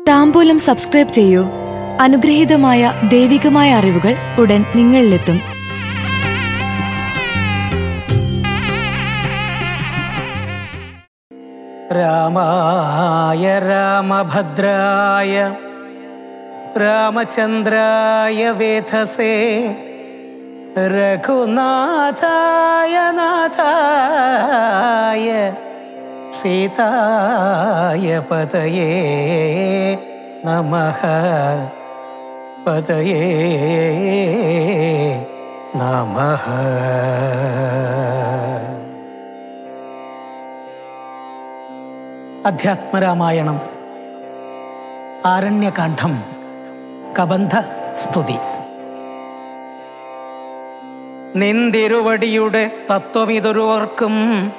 താമ്പൂലം subscribe ചെയ്യൂ അനുഗ്രഹീതമായ ദൈവികമായ അറിവുകൾ ഉടൻ നിങ്ങളിലെത്തും രാമായ രാമഭദ്രായ രാമചന്ദ്രായ വേധസേ രഘുനാഥായ നാഥായ സീതായ പതയേ നമഃ പതയേ നമഃ അധ്യാത്മരാമായണം ആരണ്യകാന്ഡം കബന്ധ സ്തുതി നിന്തിരുവടിയുടെ തത്വമിതൊരുവർക്കും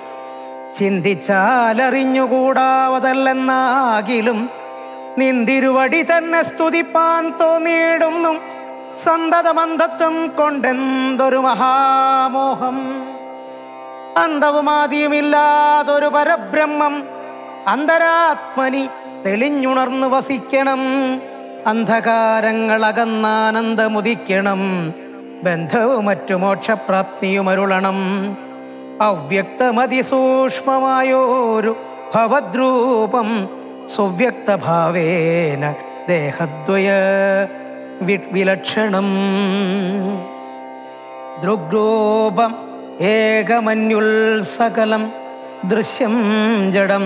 ചിന്തിച്ചാലറിഞ്ഞുകൂടാവതല്ലെന്നാകിലും നിന്തിരുവടി തന്നെ സ്തുതിപ്പാൻ തോന്നിയിടുന്നു സന്തതമന്ധത്വം കൊണ്ടെന്തൊരു മഹാമോഹം അന്തവുമാദിയുമില്ലാതൊരു പരബ്രഹ്മം അന്തരാത്മനി തെളിഞ്ഞുണർന്നു വസിക്കണം അന്ധകാരങ്ങൾ അകന്നാനന്ദമുദിക്കണം ബന്ധവും മറ്റു മോക്ഷപ്രാപ്തിയുമരുളണം അവ്യക്തമതിസൂക്ഷ്മമായോരു ഭവദ്രൂപം സുവ്യക്തഭാവേന ദേഹദ്വയ വി- വിലക്ഷണം ദൃഗ്രൂപം ഏകമന്യുൽസകലം ദൃശ്യം ജഡം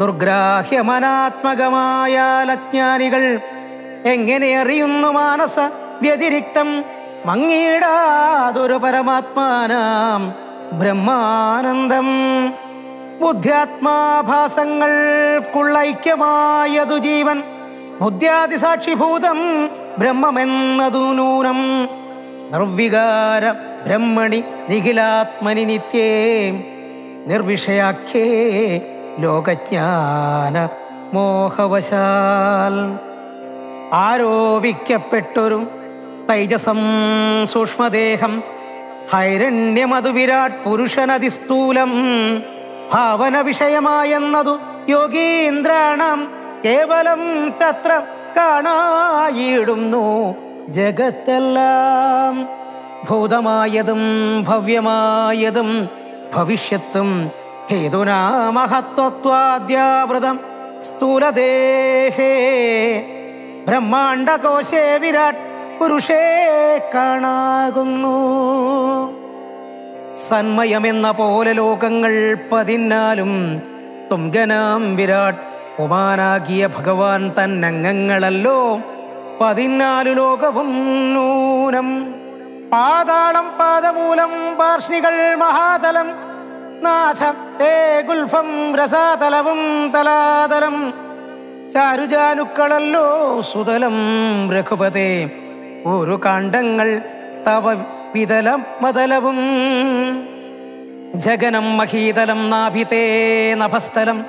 ദുർഗ്രാഹ്യമനാത്മകമായാലജ്ഞാനികൾ എങ്ങനെ അറിയുന്നു മാനസ വ്യതിരിക്തം മങ്ങിയിടാതൊരു പരമാത്മാനാം ബ്രഹ്മാനന്ദം ബുദ്ധ്യാത്മാഭാസങ്ങൾക്കുള്ള ഐക്യമായതു ജീവൻ ബുദ്ധ്യാതിസാക്ഷിഭൂതം ബ്രഹ്മമെന്നതു നൂനം നിർവികാര ബ്രഹ്മണി നിഖിലാത്മനി നിത്യേ നിർവിഷയാഖ്യേ ലോകജ്ഞാന മോഹവശാൽ ആരോപിക്കപ്പെട്ടൊരു തൈജസം സൂക്ഷ്മദേഹം ഹൈരണ്യമതു വിരാട് പുരുഷനതിസ്ഥൂലം ഭാവന വിഷയമായെന്നതു യോഗീന്ദ്രാണം കേവലം തത്ര കാണായിടുന്നു ജഗത്തെല്ലാം ഭൂതമായതും ഭവ്യമായതും ഭവിഷ്യത്തും ഹേതുനാ മഹത്വത്വാദ്യാവൃതം സ്ഥൂലദേഹേ ബ്രഹ്മാണ്ടകോശേ വിരാട് പുരുഷേ കാണാകുന്നു സന്മയമെന്ന പോലെ ലോകങ്ങൾ പതിനാലും തുങ്കനാം വിരാട് ഉമാനാകിയ ഭഗവാൻ തന്നംഗങ്ങളല്ലോ പതിനാലു ലോകവും നൂനം പാതാളം പാദമൂലം പാർഷ്ണികൾ മഹാതലം നാഥ തേ ഗുൽഫം രസാതലവും തലാതലം ചാരുജാനുക്കളല്ലോ സുതലം രഘുപതേ ഒരു കാണ്ഡങ്ങൾ തവ വിതലം മതലവും ജഗനം മഹീതലം നാഭിതേ നഭസ്ഥലം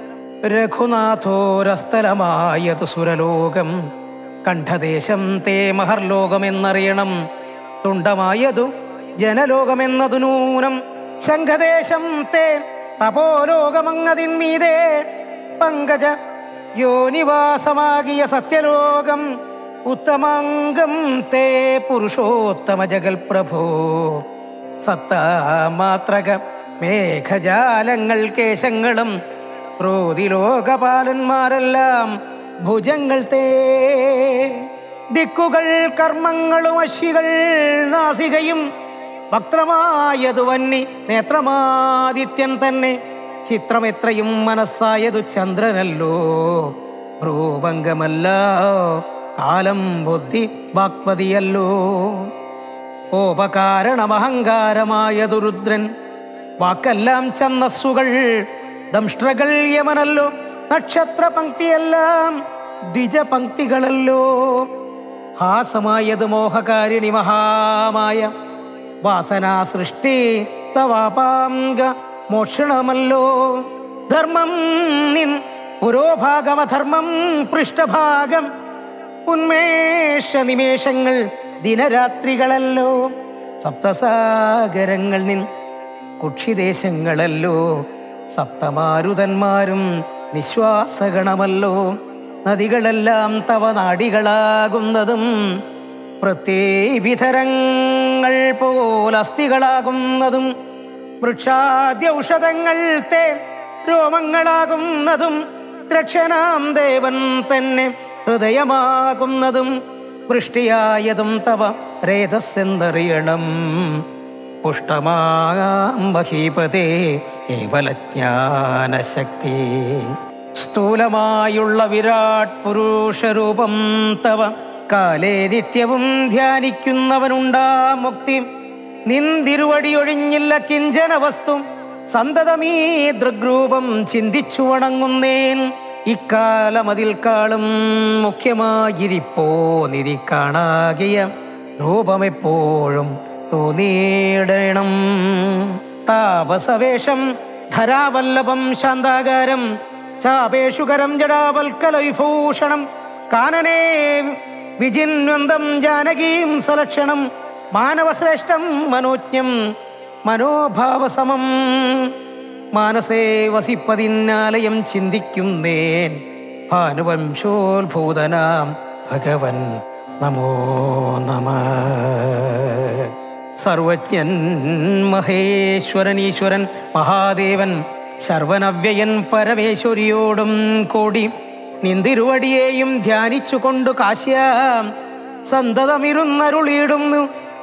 രഘുനാഥോരസ്ഥലമായതു സുരലോകം കണ്ഠദേശം തേ മഹർലോകമെന്നറിയണം തുണ്ടമായതു ജനലോകമെന്നതു നൂനം ശംഖദേശം തേ തപോലോകമങ്ങതിന്മീതേ പങ്കജ യോനിവാസമാകിയ സത്യലോകം ഉത്തമാംഗം തേ പുരുഷോത്തമ ജഗൽ പ്രഭോ സത്താമാത്രക മേഘജാലങ്ങൾ കേശങ്ങളും ക്രോധിലോകപാലന്മാരെല്ലാം ഭുജങ്ങൾ തേ ദിക്കുകൾ കർമ്മങ്ങളും അശ്വികൾ നാസികയും വക്രമായതു വന്നി നേത്രമാദിത്യൻ തന്നെ ചിത്രമെത്രയും മനസ്സായതു ചന്ദ്രനല്ലോ ഭ്രൂഭംഗമല്ല കാലം ബുദ്ധി വാക്പതിയല്ലോ കോപകാരണമഹങ്കാരമായതു രുദ്രൻ വാക്കെല്ലാം ഛന്നസ്സുകൾ ദംഷ്ട്രകൾ യമനല്ലോ നക്ഷത്ര പങ്ക്തിയെല്ലാം ദ്വിജപങ്ക്തികളല്ലോ ഹാസമായത് മോഹകാരിണി മഹാമായ വാസനാ സൃഷ്ടി തവാപാംഗ മോഷണമല്ലോ ധർമ്മം നിൻ പുരോഭാഗമധർമ്മം പൃഷ്ഠഭാഗം ഉന്മേഷ നിമേഷങ്ങൾ ദിനരാത്രികളല്ലോ സപ്തസാഗരങ്ങൾ നിൻ കുക്ഷിദേശങ്ങളല്ലോ സപ്തമാരുതന്മാരും നിശ്വാസഗണമല്ലോ നദികളെല്ലാം തവ നാടികളാകുന്നതും പ്രത്യേവിധരങ്ങൾ പോലസ്ഥികളാകുന്നതും വൃക്ഷാദ്യൗഷധങ്ങൾ തേ രോമങ്ങളാകുന്നതും ദ്രക്ഷനാം ദേവൻ തന്നെ ഹൃദയമാകുന്നതും വൃഷ്ടിയായതും തവ രേതസ്സെന്നറിയണം പുഷ്ടമാം മഹീപതേ കേവലജ്ഞാനശക്തി സ്ഥൂലമായുള്ള വിരാട് പുരുഷരൂപം തവ കാലേ നിത്യവും ധ്യാനിക്കുന്നവനുണ്ടാ മുക്തി നിന്തിരുവടിയൊഴിഞ്ഞില്ല കിഞ്ചന വസ്തു സന്തതമീ ദൃഗ്രൂപം ചിന്തിച്ചു വണങ്ങുന്നേൻ ഇക്കാലമതിൽ കാളും മുഖ്യമായിരിപ്പോ നിധി കാണാകിയ രൂപമെപ്പോഴും തോന്നിയിടണം താപസവേഷം ധരാവല്ലഭം ശാന്താകാരം ചാപേഷുകരം ജടാവൽക്കലവിഭൂഷണം കാനനേ വിജിന്വന്തം ജാനകീം സലക്ഷണം മാനവശ്രേഷ്ഠം മനോജ്ഞം മനോഭാവസമം മാനസേ വസിപ്പതിന്നാലയം ചിന്തിക്കുന്നേൻ ഭാനുവംശോത്ഭൂതനാം ഭഗവൻ നമോ നമ സർവജ്ഞൻ മഹേശ്വരൻ ഈശ്വരൻ മഹാദേവൻ ശർവനവ്യയൻ പരമേശ്വരിയോടും കൂടി നിന്തിരുവടിയെയും ധ്യാനിച്ചുകൊണ്ടു കാശ്യ സന്തതമിരുന്നരുളിയിടുന്നു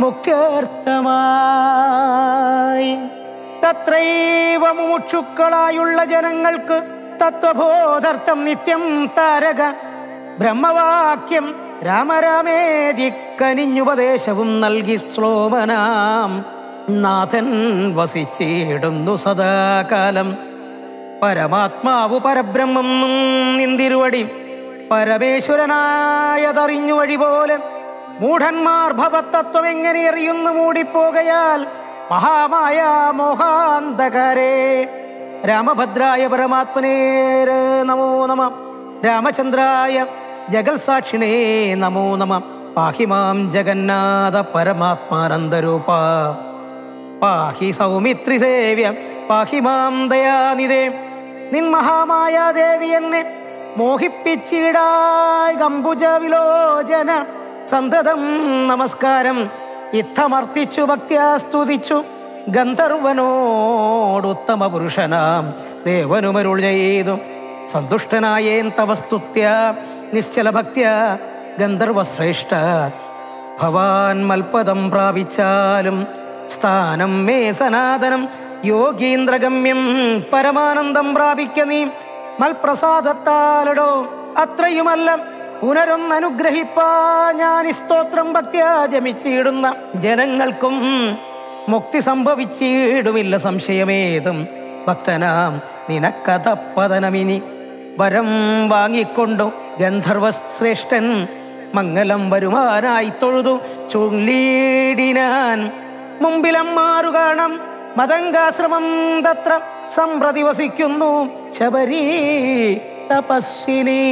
മുക്തിയർത്ഥമായി തത്രൈവ മുമുക്ഷുക്കളായുള്ള ജനങ്ങൾക്ക് തത്വബോധർത്ഥം നിത്യം താരക ബ്രഹ്മവാക്യം രാമരാമേതി കനിഞ്ഞുപദേശവും നൽകി ശ്ലോമനാം നാഥൻ വസിച്ചിടുന്നു സദാകാലം പരമാത്മാവു പരബ്രഹ്മം നിന്തിരുവടി പരമേശ്വരനായതറിഞ്ഞു വഴി പോലെ മൂഢന്മാർ ഭവത്തത്വം എങ്ങനെ അറിയുന്നു മൂടിപ്പോകയാൽ മഹാമായ മോഹാന്തകരേ രാമഭദ്രായ പരമാത്മനേ നമോ നമ രാമചന്ദ്രായ ജഗൽ സാക്ഷിണേ നമോ നമ പാഹി മാം ജഗന്നാഥ പരമാത്മാനന്ദരൂപ പാഹി സൗമിത്രി സേവ്യ പാഹി മാം ദയാനിതേ നിൻ മഹാമായ ദേവി എന്നെ മോഹിപ്പിച്ചിടായി ഗംബുജ വിലോചന സന്തതം നമസ്കാരം ഇത്തമർത്തിച്ചു ഭക്ത്യാ സ്തുതിച്ചു ഗന്ധർവനോടുത്തമ പുരുഷനാം ദേവനുമരുൾ ചെയ്തു സന്തുഷ്ടനായേൻ തവ സ്തുത്യ നിശ്ചല ഭക്ത്യ ഗന്ധർവശ്രേഷ്ഠ ഭവാൻ മൽപദം പ്രാപിച്ചാലും സ്ഥാനം മേ സനാതനം യോഗീന്ദ്രഗമ്യം പരമാനന്ദം പ്രാപിക്ക നീ മൽപ്രസാദത്താലടോ അത്രയുമല്ല പുനരൊന്നനുഗ്രഹിപ്പാ ഞാൻ ഈ സ്തോത്രം ഭക്ത്യാ ജമിച്ചിടുന്ന ജനങ്ങൾക്കും മുക്തി സംഭവിച്ചിടുമില്ല സംശയമേതും ഭക്തനാം നിനക്കഥ പതനമിനി വരം വാങ്ങിക്കൊണ്ടു ഗന്ധർവശ്രേഷ്ഠൻ മംഗലം വരുമാനായി തൊഴുതു ചൊല്ലിടിനാൻ മുമ്പിലമ്മാറു കാണാം മതങ്കാശ്രമം തത്ര സംപ്രതി വസിക്കുന്നു ശബരീ തപസ്വിനി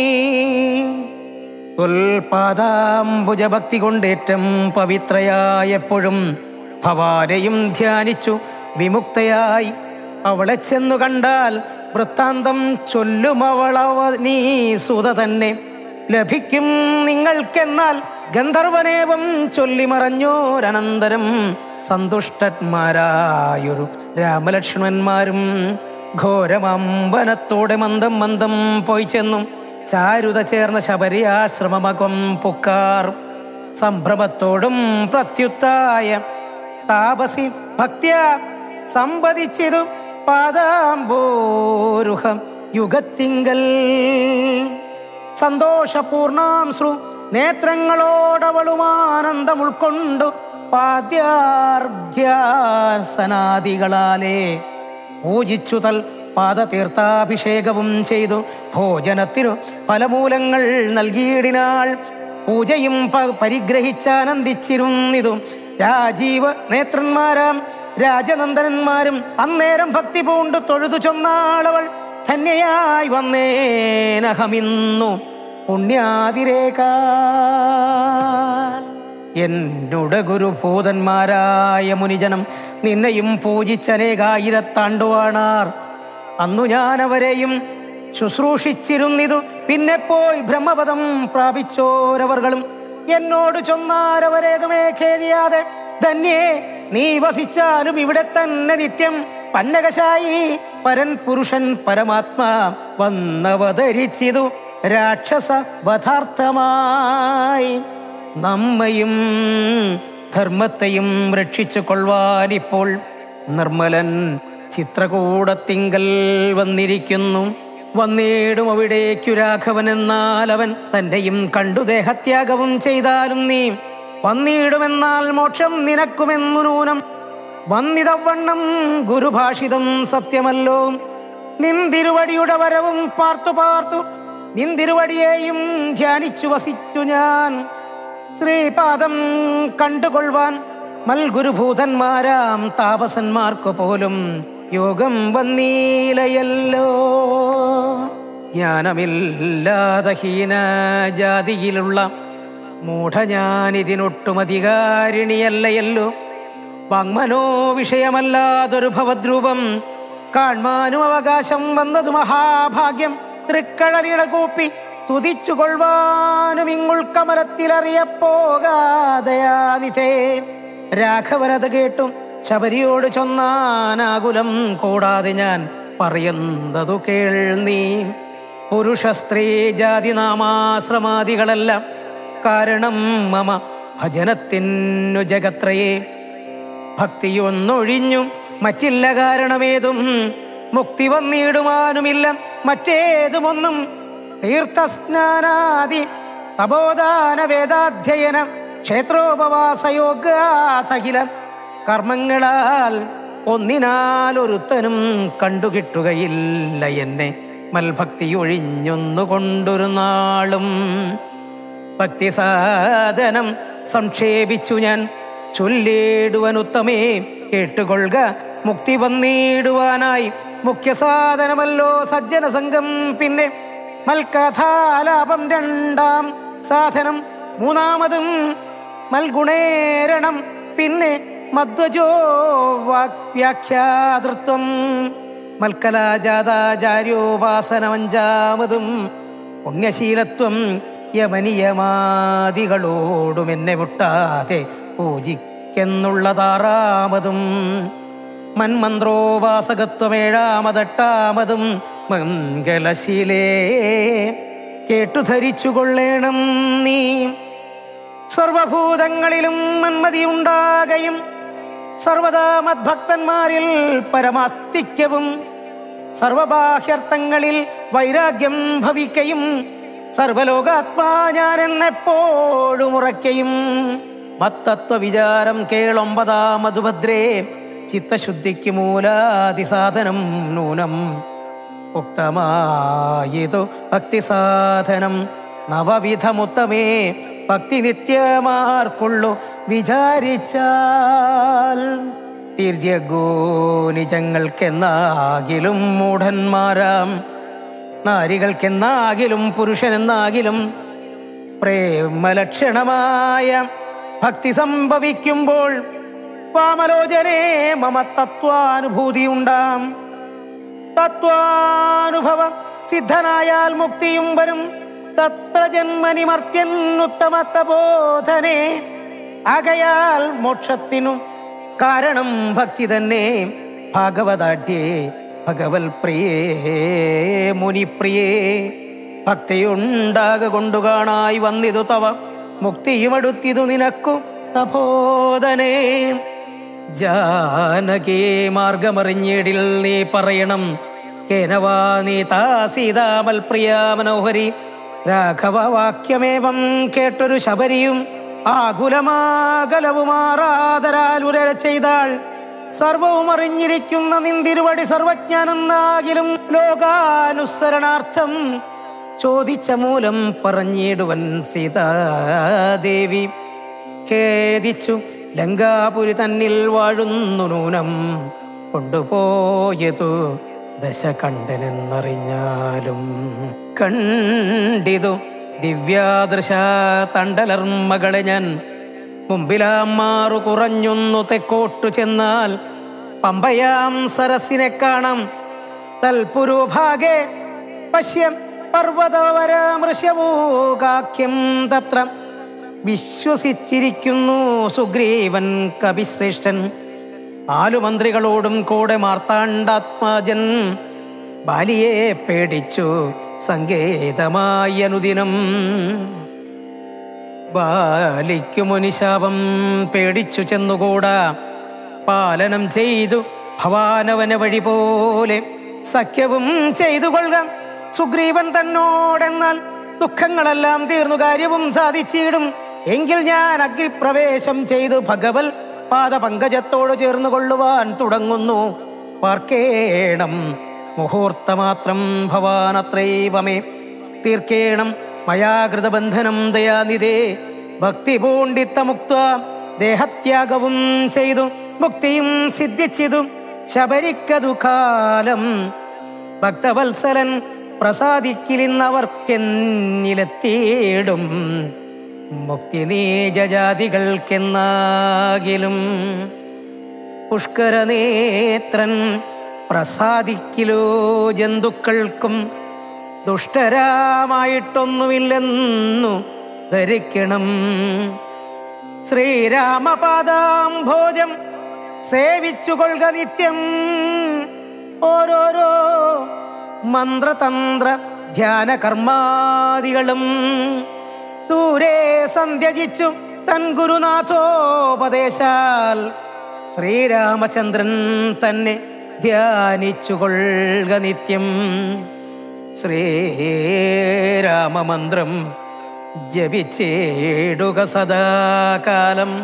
തുൽപാദാംബുജഭക്തി കൊണ്ടേറ്റം പവിത്രയായപ്പോഴും ഭവാനെയും ധ്യാനിച്ചു വിമുക്തയായി അവളെ ചെന്നു കണ്ടാൽ വൃത്താന്തം ചൊല്ലുമവളവ നീ സുത തന്നെ ലഭിക്കും നിങ്ങൾക്കെന്നാൽ ഗന്ധർവനേവം ചൊല്ലി മറഞ്ഞോരനന്തരം സന്തുഷ്ടന്മാരായൊരു രാമലക്ഷ്മണന്മാരും ഘോരമമ്പനത്തോടെ മന്ദം മന്ദം പോയി ചെന്നും ചാരുത ചേർന്ന ശബരിയാശ്രമമകം പുക്കാർ സംഭ്രമത്തോടും പ്രത്യുത്തായ താപസി ഭക്ത്യ സമ്പതിച്ചിതു പാദാംബോരുഹം യുഗത്തിങ്കൽ സന്തോഷപൂർണാംശ്രു നേത്രങ്ങളോടവളുമാനന്ദം ഉൾക്കൊണ്ടു പാദ്യാർഘ്യാസനാദികളാലേ പൂജിച്ചു തൽ പാദതീർത്ഥാഭിഷേകവും ചെയ്തു ഭോജനത്തിനു ഫലമൂലങ്ങൾ നൽകിയിടിനാൾ പൂജയും പ- പരിഗ്രഹിച്ചാനന്ദിച്ചിരുന്നിതും രാജീവ നേത്രന്മാരാം രാജനന്ദനന്മാരും അന്നേരം ഭക്തി പൂണ്ടു തൊഴുതു ചൊന്നാളവൾ ധന്യയായി വന്നേനഹമിന്നു പുണ്യാതിരേക എന്നോട് ഗുരുഭൂതന്മാരായ മുനിജനം നിന്നെയും പൂജിച്ചനേകായിരത്താണ്ടുവാണാർ അന്നു ഞാൻ അവരെയും ശുശ്രൂഷിച്ചിരുന്നിതു പിന്നെ പോയി ബ്രഹ്മപദം പ്രാപിച്ചോരവർകളും എന്നോട് ചൊന്നാരവരേതുമേ ഖേദിയാതെ ധന്യേ നീ വസിച്ചാലും ഇവിടെ തന്നെ നിത്യം പന്നകശായി പരൻ പുരുഷൻ പരമാത്മാ വന്നവതരിച്ചിതു രാക്ഷസ വധാർത്ഥമായി നമ്മയും ധർമ്മത്തെയും രക്ഷിച്ചു കൊള്ളുവാനിപ്പോൾ നിർമ്മലൻ ചിത്രകൂടത്തിങ്കൽ വന്നിരിക്കുന്നു വന്നിടും അവിടേക്കു രാഘവൻ എന്നാൽ അവൻ തന്റെയും കണ്ടു ദേഹത്യാഗവും ചെയ്താലും നീ വന്നിടുമെന്നാൽ മോക്ഷം നിനക്കുമെന്നു നൂനം വന്നിതവണ്ണം ഗുരുഭാഷിതം സത്യമല്ലോ നിന്തിരുവടിയുടെ വരവും പാർത്തു പാർത്തു നിന്തിരുവടിയെയും ധ്യാനിച്ചു വസിച്ചു ഞാൻ ശ്രീപാദം കണ്ടുകൊള്ളുവാൻ മൽഗുരുഭൂതന്മാരാം താപസന്മാർക്കു പോലും യോഗം വന്നീലയല്ലോ ജ്ഞാനമില്ലാതെ ഹീന ജാതിയിലുള്ള മൂഢ ഞാനിതിനൊട്ടും അധികാരിണിയല്ലയല്ലോ വാങ്മനോ വിഷയമല്ലാതൊരു ഭവദ്രൂപം കാൺമാനും അവകാശം വന്നതു മഹാഭാഗ്യം തൃക്കടലിട കൂപ്പി സ്തുതിച്ചു കൊള്ളുവാനും ഇങ്ങുൾക്കമലത്തിലറിയപ്പോകാതയാനിതേ രാഘവനത് കേട്ടും ശബരിയോട് ചൊന്നാനാകുലം കൂടാതെ ഞാൻ പറയുന്നതു കേൾ നീ പുരുഷ സ്ത്രീ ജാതി നാമാശ്രമാദികളെല്ലാം കാരണം മമ ഭജനത്തിനു ജഗത്രയേ ഭക്തിയൊന്നൊഴിഞ്ഞും മറ്റില്ല കാരണമേതും മുക്തി വന്നിടുവാനുമില്ല മറ്റേതുമൊന്നും തീർത്ഥസ്നാനാദി തപോദാന വേദാധ്യയന ക്ഷേത്രോപവാസയോഗ്യാഥകില കർമ്മങ്ങളാൽ ഒന്നിനാൽ ഒരുത്തനും കണ്ടുകിട്ടുകയില്ല എന്നെ മൽഭക്തി ഒഴിഞ്ഞൊന്നു കൊണ്ടൊരു നാളും ഭക്തിസാധനം സംക്ഷേപിച്ചു ഞാൻ ചൊല്ലിടുവനുത്തമേ കേട്ടുകൊള്ളുക മുക്തി വന്നിടുവാനായി മുഖ്യ സാധനമല്ലോ സജ്ജന സംഘം പിന്നെ മൽക്കഥാലാപം രണ്ടാം സാധനം മൂന്നാമതും മൽഗുണേരണം പിന്നെ മധ്വജോ വാക്യാതൃത്വം മൽക്കലാജാതാചാര്യോപാസനമഞ്ചാമതും പുണ്യശീലത്വം യമനിയമാദികളോടും എന്നെ മുട്ടാതെ പൂജിക്കെന്നുള്ളതാറാമതും മന്മന്ത്രോപാസകത്വമേഴാമതെട്ടാമതും മംഗലശീലേ കേട്ടു ധരിച്ചു കൊള്ളേണം നീ സർവഭൂതങ്ങളിലും മന്മതി ഉണ്ടാകയും സർവദാ മദ്ഭക്തന്മാരിൽ പരമാസ്തിക്യവും സർവബാഹ്യർത്ഥങ്ങളിൽ വൈരാഗ്യം ഭവിക്കയും സർവലോകാത്മാ ഞാൻ എന്നെപ്പോഴും ഉറക്കയും മത്തത്വ വിചാരം കേളൊമ്പതാം മധുഭദ്രേ ചിത്തശുദ്ധിക്ക് മൂലാതിസാധനം നൂനം ഉക്തമായതു ഭക്തിസാധനം നവവിധമുത്തമേ ഭക്തി നിത്യമാർക്കുള്ളു വിചാരിച്ചാൽ തീർജഗോനിജങ്ങൾക്കെന്നാകിലും മൂഢന്മാരാം നാരികൾക്കെന്നാകിലും പുരുഷനെന്നാകിലും പ്രേമലക്ഷണമായ ഭക്തി സംഭവിക്കുമ്പോൾ വാമലോചനേ മമ തത്വാനുഭൂതിയുണ്ടാം തത്വാനുഭവം സിദ്ധനായാൽ മുക്തിയും വരും തത്ര ജന്മനി മർത്യനുത്തമത്തബോധനെ ആകയാൽ മോക്ഷത്തിനു കാരണം ഭക്തി തന്നെ ഭാഗവതാഢ്യേ ഭഗവൽ പ്രിയേ മുനിപ്രിയേ ഭക്തിയുണ്ടാക കൊണ്ടു കാണായി വന്നിതു തവ മുക്തിയുമടുത്തിതു നിനക്കു തപോധനേ ജാനകി മാർഗമറിഞ്ഞിടിൽ നീ പറയണം കേനവാ നീ താ സീതാമൽ പ്രിയ മനോഹരി രാഘവ വാക്യമേവം കേട്ടൊരു ശബരിയും ആകുലമാകലവുമാറാതരാലുര ചെയ്താൾ സർവവും അറിഞ്ഞിരിക്കുന്ന നിന്തിരുവടി സർവജ്ഞാനെന്നാകിലും ലോകാനുസരണാർത്ഥം ചോദിച്ച മൂലം പറഞ്ഞിടുവൻ സീതാദേവി ഖേദിച്ചു ലങ്കാപുരി തന്നിൽ വാഴുന്നു നൂനം കൊണ്ടുപോയതു ദശ കണ്ടനെന്നറിഞ്ഞാലും കണ്ടിതു ദിവ്യാദൃശ തണ്ടലർമ്മകളെ ഞാൻ മുമ്പിലാം മാറു കുറഞ്ഞൊന്നു തെക്കോട്ടു ചെന്നാൽ പമ്പയാം സരസിനെ കാണാം തൽപുരോഭാഗെ പശ്യം പർവ്വതവരാമൃശ്യമൂകാഖ്യം തത്ര വിശ്വസിച്ചിരിക്കുന്നു സുഗ്രീവൻ കവിശ്രേഷ്ഠൻ നാലു മന്ത്രികളോടും കൂടെ മാർത്താണ്ഡാത്മാജൻ ബാലിയെ പേടിച്ചു സങ്കേതമായി അനുദിനം ബാലിക്കു മുനിശാപം പേടിച്ചു ചെന്നുകൂടാ പാലനം ചെയ്തു ഭവാനവന വഴി പോലെ സഖ്യവും ചെയ്തു കൊള്ളുക സുഗ്രീവൻ തന്നോടെന്നാൽ ദുഃഖങ്ങളെല്ലാം തീർന്നു കാര്യവും സാധിച്ചിടും എങ്കിൽ ഞാൻ അഗ്നിപ്രവേശം ചെയ്തു ഭഗവൽ പാദപങ്കജത്തോട് ചേർന്നു കൊള്ളുവാൻ തുടങ്ങുന്നു പാർക്കേണം മുഹൂർത്തമാത്രം ഭവാനത്രൈവമേ തീർക്കേണം മയാകൃതബന്ധനം ദയാനിതേ ഭക്തി പൂണ്ടിത്തമുക്ത ദേഹത്യാഗവും ചെയ്തു മുക്തിയും സിദ്ധിച്ചിതു ശബരിക്കതു കാലം ഭക്തവത്സലൻ പ്രസാദിക്കിലിന്നവർക്കെന്നിലെത്തിയിടും മുക്തി നീജജാതികൾക്കെന്നാകിലും പുഷ്കരനേത്രൻ പ്രസാദിക്കിലോ ജന്തുക്കൾക്കും ദുഷ്ടരാമായിട്ടൊന്നുമില്ലെന്നു ധരിക്കണം ശ്രീരാമപാദാംഭോജം സേവിച്ചു കൊള്ളുക നിത്യം ഓരോരോ മന്ത്രതന്ത്ര ധ്യാന കർമാദികളും ദൂരെ സന്ധ്യജിച്ചു തൻ ഗുരുനാഥോപദേശാൽ ശ്രീരാമചന്ദ്രൻ തന്നെ ധ്യാനിച്ചു കൊള്ളുക നിത്യം ശ്രീരാമമന്ത്രം ജപിച്ചേടുക സദാകാലം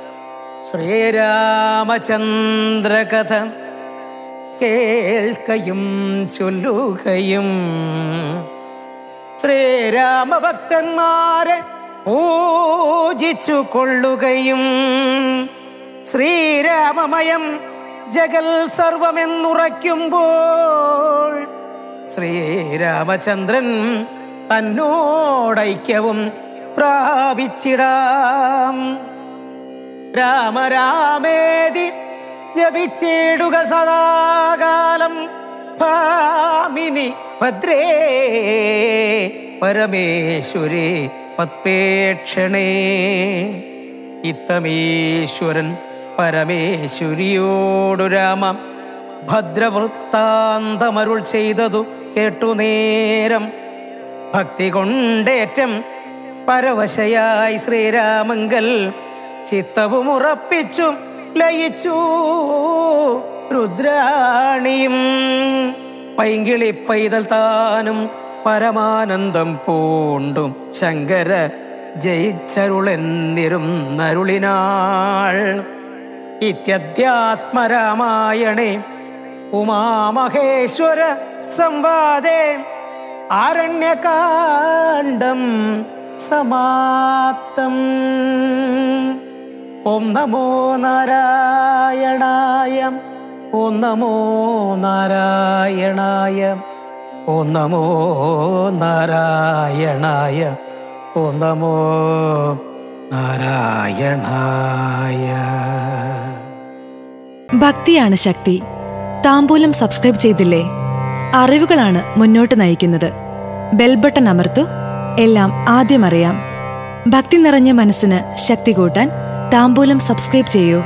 ശ്രീരാമചന്ദ്രകഥ കേൾക്കയും ചൊല്ലുകയും ശ്രീരാമഭക്തന്മാരെ പൂജിച്ചു കൊള്ളുകയും ശ്രീരാമമയം ജഗൽ സർവമെന്നുറയ്ക്കുമ്പോൾ ശ്രീരാമചന്ദ്രൻ തന്നോടൈക്യവും പ്രാപിച്ചിടാം രാമരാമേതി ജപിച്ചിടുക സദാകാലം ഭാമിനി ഭദ്രേ പരമേശ്വരി പത്പേക്ഷണേ ഇത്തമീശ്വരൻ പരമേശ്വരിയോടു രാമ ഭദ്രവൃത്താന്തമരുൾ ചെയ്തതു കേട്ടു നേരം ഭക്തി കൊണ്ടേറ്റം പരവശയായി ശ്രീരാമങ്കൽ ചിത്തവും ഉറപ്പിച്ചു ലയിച്ചു രുദ്രാണിയും പൈങ്കിളി പൈതൽ താനും പരമാനന്ദം പൂണ്ടും ശങ്കര ജയിച്ചരുളെന്നിരും നരുളിനാൾ ഇത്യധ്യാത്മരാമായണേ ഉമാമഹേശ്വര സംവാദേ ആരണ്യകാണ്ഡം സമാപ്തം ഓം നമോ നാരായണായ ഓം നമോ നാരായണായ ഓം നമോ നാരായണായ ഓം നമോ നാരായണായ ഭക്തിയാണ് ശക്തി താമ്പൂലം സബ്സ്ക്രൈബ് ചെയ്തില്ലേ അറിവുകളാണ് മുന്നോട്ട് നയിക്കുന്നത് ബെൽബട്ടൺ അമർത്തു എല്ലാം ആദ്യം അറിയാം ഭക്തി നിറഞ്ഞ മനസ്സിന് ശക്തി കൂട്ടാൻ താമ്പൂലം സബ്സ്ക്രൈബ് ചെയ്യൂ